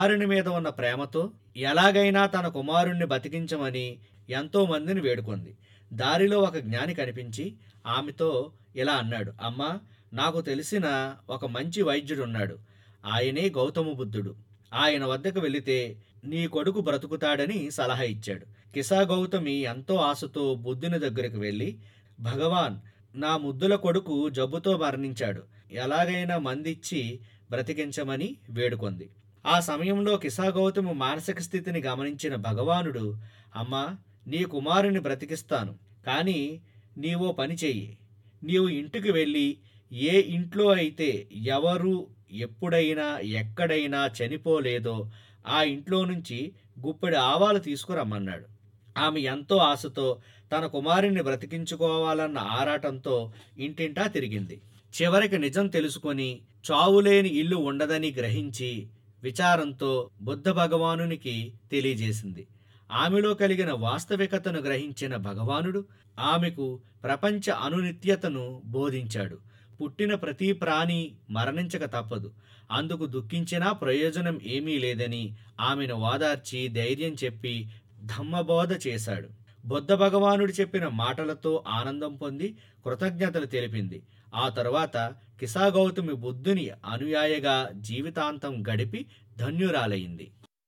కుమారుని మీద ఉన్న ప్రేమతో ఎలాగైనా తన కుమారుణ్ణి బతికించమని ఎంతో మందిని వేడుకుంది దారిలో ఒక జ్ఞాని కనిపించి ఆమెతో ఇలా అన్నాడు అమ్మా నాకు తెలిసిన ఒక మంచి వైద్యుడున్నాడు ఆయనే గౌతమ బుద్ధుడు ఆయన వద్దకు వెళితే నీ కొడుకు బ్రతుకుతాడని సలహా ఇచ్చాడు కిసా గౌతమి ఎంతో ఆశతో బుద్ధుని దగ్గరికి వెళ్ళి భగవాన్ నా ముద్దుల కొడుకు జబ్బుతో మరణించాడు ఎలాగైనా మందిచ్చి బ్రతికించమని వేడుకొంది ఆ సమయంలో కిసా గౌతము మానసిక స్థితిని గమనించిన భగవానుడు అమ్మా నీ కుమారుని బ్రతికిస్తాను కానీ నీవో పని చెయ్యి నీవు ఇంటికి వెళ్ళి ఏ ఇంట్లో అయితే ఎవరు ఎప్పుడైనా ఎక్కడైనా చనిపోలేదో ఆ ఇంట్లో నుంచి గుప్పెడి ఆవాలు తీసుకురమ్మన్నాడు ఆమె ఎంతో ఆశతో తన కుమారుని బ్రతికించుకోవాలన్న ఆరాటంతో ఇంటింటా తిరిగింది చివరికి నిజం తెలుసుకొని చావులేని ఇల్లు ఉండదని గ్రహించి విచారంతో బుద్ధ భగవానునికి తెలియజేసింది ఆమెలో కలిగిన వాస్తవికతను గ్రహించిన భగవానుడు ఆమెకు ప్రపంచ అనునిత్యతను బోధించాడు పుట్టిన ప్రతి ప్రాణి మరణించక తప్పదు అందుకు దుఃఖించినా ప్రయోజనం ఏమీ లేదని ఆమెను ఓదార్చి ధైర్యం చెప్పి ధమ్మబోధ చేశాడు బుద్ధ భగవానుడు చెప్పిన మాటలతో ఆనందం పొంది కృతజ్ఞతలు తెలిపింది ఆ తరువాత కిసా గౌతమి బుద్ధుని అనుయాయగా జీవితాంతం గడిపి ధన్యురాలయ్యింది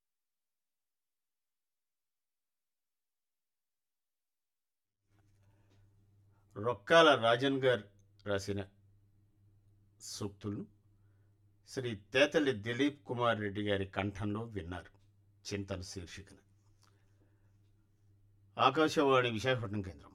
రొక్కాల రాజన్ గారు రాసిన సూక్తులను శ్రీ తేతలి దిలీప్ కుమార్ రెడ్డి గారి కంఠంలో విన్నారు చింతన శీర్షికన ఆకాశవాణి విశాఖపట్నం కేంద్రం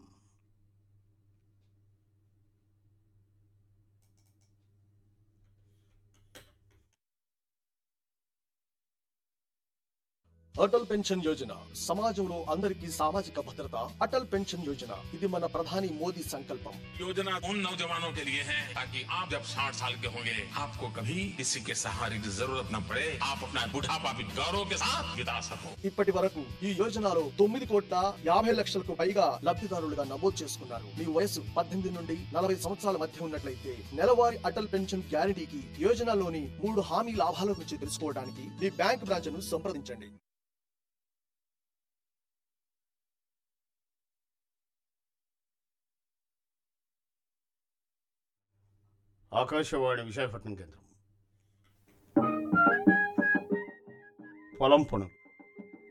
అటల్ పెన్షన్ యోజన సమాజంలో అందరికీ సామాజిక భద్రత అటల్ పెన్షన్ యోజన ఇది మన ప్రధాని మోదీ సంకల్పం योजना उन नौजवानों के लिए है ताकि आप जब 60 साल के होंगे आपको कभी किसी के सहारे की जरूरत न पड़े आप अपना बुढ़ापा भी गौरव के साथ बिता सको ఇప్పటి వరకు ఈ యోజనలో తొమ్మిది కోట్ల యాభై లక్షలకు పైగా లబ్ధిదారులుగా నమోదు చేసుకున్నారు మీ వయసు పద్దెనిమిది నుండి నలభై సంవత్సరాల మధ్య ఉన్నట్లయితే నెలవారీ అటల్ పెన్షన్ గ్యారంటీకి యోజనలోని మూడు హామీ లాభాల గురించి తెలుసుకోవడానికి మీ బ్యాంక్ బ్రాంచ్ ను సంప్రదించండి ఆకాశవాణి విశాఖపట్నం కేంద్రం పొలం పనులు